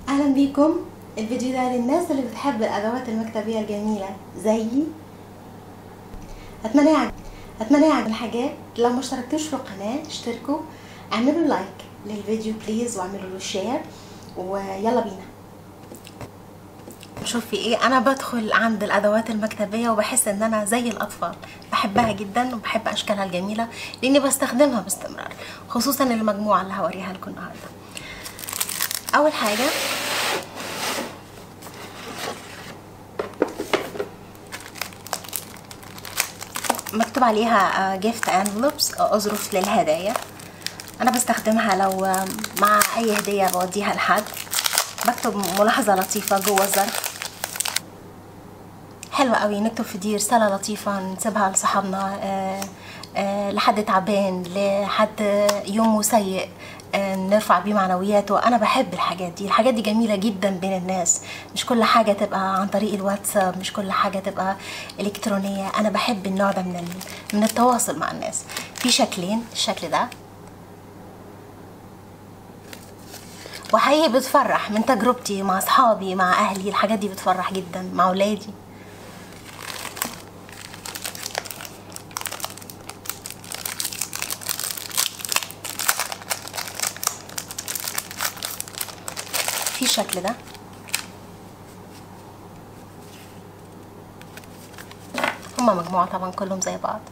اهلا بيكم الفيديو ده للناس اللي بتحب الادوات المكتبيه الجميله زيي اتمنى يعجب اتمنى يعجب الحاجات لو ما اشتركتوش في القناه اشتركوا اعملوا لايك للفيديو بليز واعملوا له شير ويلا بينا شوفي ايه انا بدخل عند الادوات المكتبيه وبحس ان انا زي الاطفال بحبها جدا وبحب اشكالها الجميله لاني بستخدمها باستمرار خصوصا المجموعه اللي هوريها لكم النهارده اول حاجه مكتوب عليها جيفت انفلوبس اظرف للهدايا انا بستخدمها لو مع اي هديه بوديها لحد بكتب ملاحظه لطيفه جوه الظرف حلوة قوي نكتب في دي رسالة لطيفة نسيبها لصحابنا آه آه لحد تعبان لحد يومه سيء آه نرفع بيه معنوياته انا بحب الحاجات دي الحاجات دي جميله جدا بين الناس مش كل حاجه تبقى عن طريق الواتساب مش كل حاجه تبقى الكترونيه انا بحب النوع ده من من التواصل مع الناس في شكلين الشكل ده وحقيقي بتفرح من تجربتي مع اصحابي مع اهلي الحاجات دي بتفرح جدا مع اولادي في الشكل ده هما مجموعة طبعا كلهم زي بعض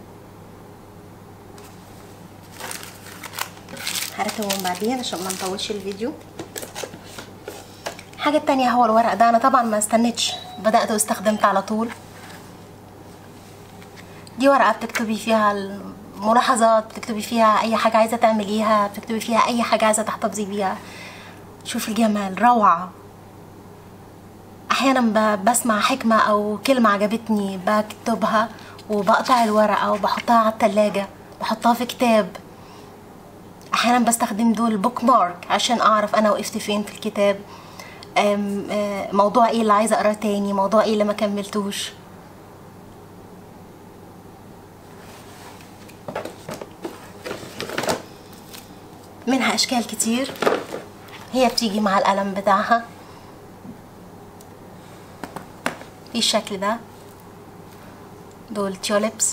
هركبهم بعدين عشان ما نطولش الفيديو الحاجة التانية هو الورق ده انا طبعا ما استنيتش بدأت واستخدمت على طول دي ورقة بتكتبي فيها الملاحظات بتكتبي فيها اي حاجة عايزة تعمليها بتكتبي فيها اي حاجة عايزة تحتفظي بيها شوف الجمال روعة احيانا بسمع حكمة او كلمة عجبتني بكتبها وبقطع الورقة وبحطها على التلاجة بحطها في كتاب احيانا بستخدم دول بوك مارك عشان اعرف انا وقفت فين في الكتاب موضوع ايه اللي عايزه اقراه تاني موضوع ايه اللي ما كملتوش منها اشكال كتير هي بتيجي مع القلم بتاعها في الشكل ده دول تيوليبس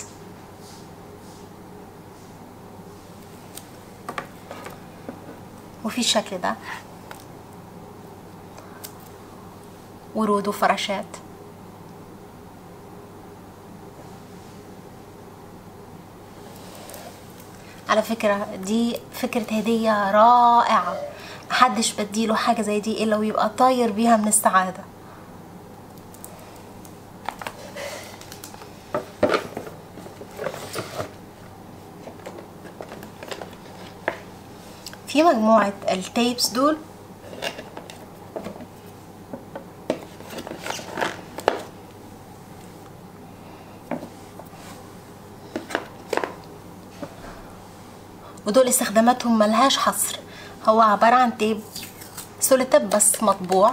وفي الشكل ده ورود وفراشات على فكرة دي فكرة هدية رائعة محدش بديله حاجة زي دي إلا ويبقى طاير بيها من السعادة في مجموعة التيبس دول ودول استخداماتهم ملهاش حصر هو عبارة عن تيب سوليتيب بس مطبوع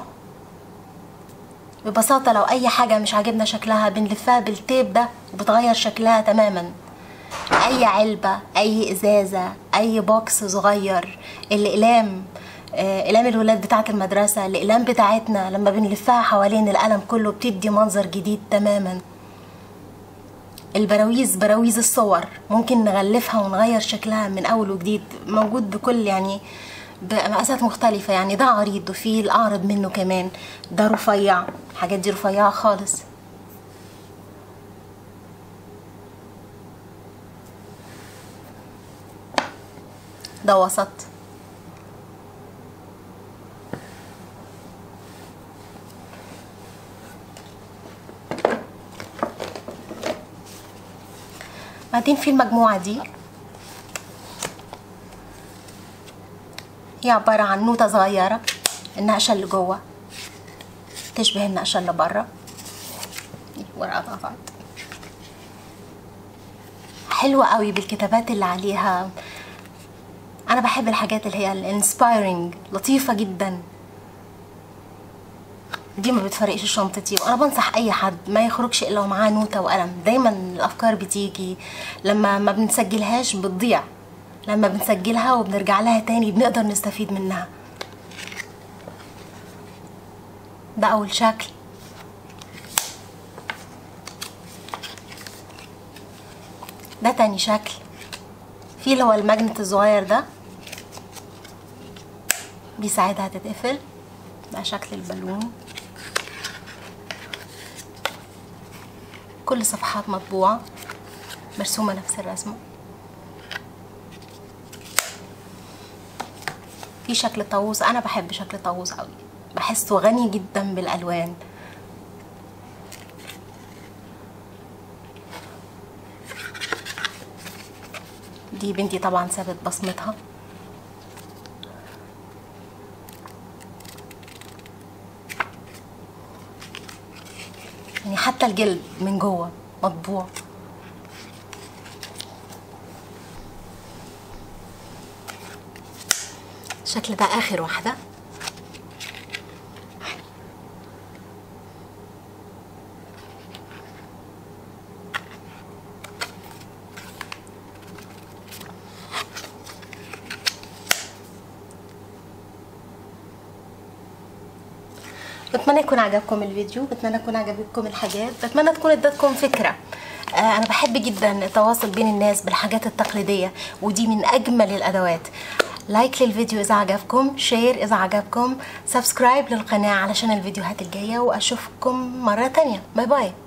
ببساطة لو أي حاجة مش عاجبنا شكلها بنلفها بالتيب ده وبتغير شكلها تماما أي علبة أي إزازة أي بوكس صغير الأقلام اقلام الولاد بتاعه المدرسه الاقلام بتاعتنا لما بنلفها حوالين القلم كله بتدي منظر جديد تماما البراويز براويز الصور ممكن نغلفها ونغير شكلها من اول وجديد موجود بكل يعني بمقاسات مختلفة يعني ده عريض وفي الأعرض منه كمان ده رفيع الحاجات دي رفيعة خالص ده وسط بعدين في المجموعة دي هي عبارة عن نوتة صغيرة النقشة اللي جوه تشبه النقشة اللي بره ورقة مع بعض حلوة قوي بالكتابات اللي عليها أنا بحب الحاجات اللي هي الانسبايرنج لطيفة جدا دي ما بتفرقش شنطتي وانا بنصح اي حد ما يخرجش الا ومعاه نوته وقلم دايما الافكار بتيجي لما ما بنسجلهاش بتضيع لما بنسجلها وبنرجع لها تاني بنقدر نستفيد منها ده اول شكل ده تاني شكل في اللي هو الماجنت الصغير ده بيساعدها تتقفل ده شكل البالون كل صفحات مطبوعة مرسومة نفس الرسمة في شكل طاووس انا بحب شكل طاووس قوي بحسه غني جدا بالالوان دي بنتي طبعا سابت بصمتها يعني حتى الجلد من جوه مطبوع الشكل ده اخر واحده بتمنى يكون عجبكم الفيديو بتمنى يكون عجبكم الحاجات بتمنى تكون ادتكم فكره آه انا بحب جدا التواصل بين الناس بالحاجات التقليديه ودي من اجمل الادوات لايك للفيديو اذا عجبكم شير اذا عجبكم سبسكرايب للقناه علشان الفيديوهات الجايه واشوفكم مره تانية باي باي